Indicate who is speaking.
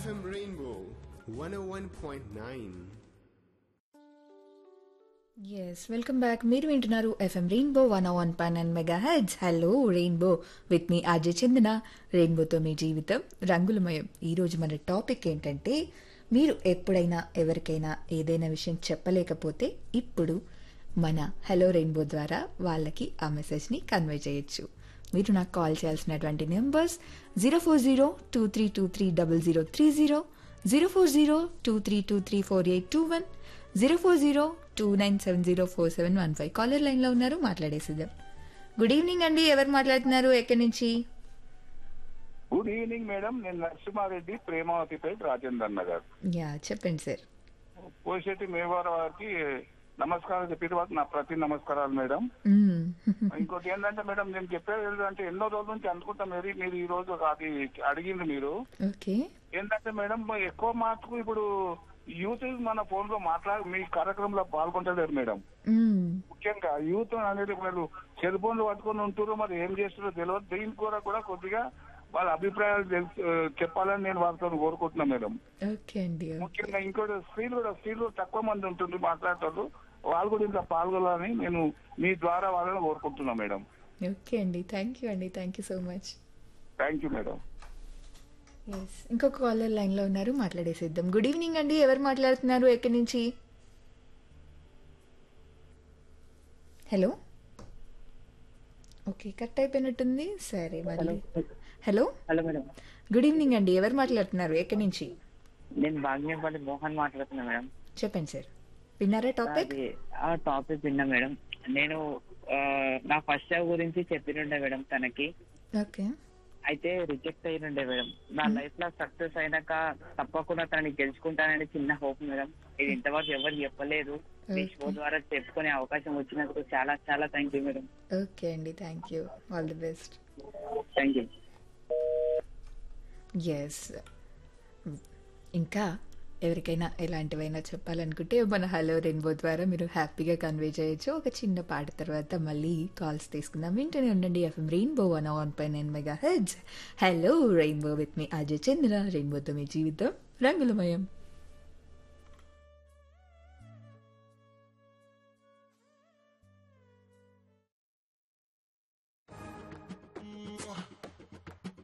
Speaker 1: FM Rainbow 101.9.
Speaker 2: Yes welcome back మీరు వింటున్నారు FM rainbow one one point and mega hits hello rainbow with మీ అజయ్ చందన రెయిన్బోతో మీ జీవితం రంగులమయం ఈరోజు మన టాపిక్ ఏంటంటే మీరు ఎప్పుడైనా ఎవరికైనా ఏదైనా విషయం చెప్పలేకపోతే ఇప్పుడు మన హలో రెయిన్బో ద్వారా వాళ్ళకి ఆ మెసేజ్ని కన్వే చేయొచ్చు మీరు నాకు కాల్ చేయాల్సినటువంటి numbers zero four zero two three two three double zero three zero zero four zero two three two three four eight two one zero four zero two nine seven zero four seven one five caller లైన్లో ఉన్నారు మాట్లాడేసిద్దాం good evening అండి ఎవరు మాట్లాడుతున్నారు ఎక్కడి నుంచి
Speaker 3: good evening madam నేను Narasimhareddy Premavathipeta Rajender Nagar
Speaker 2: yeah చెప్పండి sir
Speaker 3: Poshetti మేవార వారికి నమస్కారం చెప్పిన తర్వాత నా ప్రతి నమస్కారాలు మేడం ఇంకోటి ఏంటంటే మేడం నేను చెప్పేది ఏంటంటే ఎన్నో రోజుల నుంచి అనుకుంటా మీరు మీరు ఈ రోజు అది అడిగింది మీరు
Speaker 2: ఓకే
Speaker 3: ఏంటంటే మేడం ఎక్కువ మార్కు ఇప్పుడు యూత్ మన ఫోన్ లో మాట్లాడి మీ కార్యక్రమంలో పాల్గొంటలేరు మేడం ముఖ్యంగా యూత్ అనేది వాళ్ళు సెల్ ఫోన్లు పట్టుకొని ఉంటున్నారు మరి ఏం చేస్తున్నారో తెలియదు దీని కూడా కూడా కొద్దిగా వాళ్ళ అభిప్రాయాలు తెలుసు- చెప్పాలని నేను వాళ్ళతో కోరుకుంటున్నా మేడం
Speaker 2: ఓకే అండి
Speaker 3: ముఖ్యంగా ఇంకోటి స్త్రీలు కూడా స్త్రీలు తక్కువ మంది ఉంటుంది మాట్లాడతారు వాళ్ళు కూడా ఇంకా పాల్గొనాలని నేను మీ ద్వారా వాళ్ళని కోరుకుంటున్నా మేడం
Speaker 2: ఓకే అండి థ్యాంక్ యూ అండి thank you so much
Speaker 3: thank you madam
Speaker 2: yes ఇంకొక కాలర్ లైన్లో ఉన్నారు మాట్లాడేసిద్దాం గుడ్ ఈవినింగ్ అండి ఎవరు మాట్లాడుతున్నారు ఎక్కడి నుంచి హలో ఓకే కట్ అయిపోయినట్టుంది సరే మళ్ళీ hello
Speaker 4: hello madam
Speaker 2: good evening అండి ఎవరు మాట్లాడుతున్నారు ఎక్కడి నుంచి
Speaker 4: నేను భాగ్యపల్లి మోహన్ మాట్లాడుతున్నా మేడం
Speaker 2: చెప్పండి సార్ విన్నారా టాపిక్
Speaker 4: అది ఆ టాపిక్ విన్నా మేడం నేను ఆ, నా ఫస్ట్ జాబ్ గురించి చెప్పినుండే మేడం తనకి
Speaker 2: ఓకే
Speaker 4: అయితే రిజెక్ట్ అయినుండే మేడం నా లైఫ్ లో సక్సెస్ అయినాక తప్పకుండా తనని గెలుచుకుంటానని చిన్న హోప్ మేడం ఇది ఇంతవరకు ఎవరు చెప్పలేదు మీ షో ద్వారా చెప్పుకునే అవకాశం వచ్చినందుకు చాలా చాలా థ్యాంక్ యూ మేడం
Speaker 2: ఓకే అండి thank you all the best
Speaker 4: thank you
Speaker 2: yes ఇంకా ఎవరికైనా ఎలాంటివైనా చెప్పాలనుకుంటే మన హలో రెయిన్బో ద్వారా మీరు హ్యాపీగా కన్వే చేయొచ్చు ఒక చిన్న పాట తర్వాత మళ్ళీ కాల్స్ తీసుకుందాం వింటూనే ఉండండి ఎఫ్ఎం రెయిన్బో వన్ వన్ పై nine mega hits hello rainbow with మీ అజయ్ చంద్ర రెయిన్బోతో మీ జీవితం రంగులమయం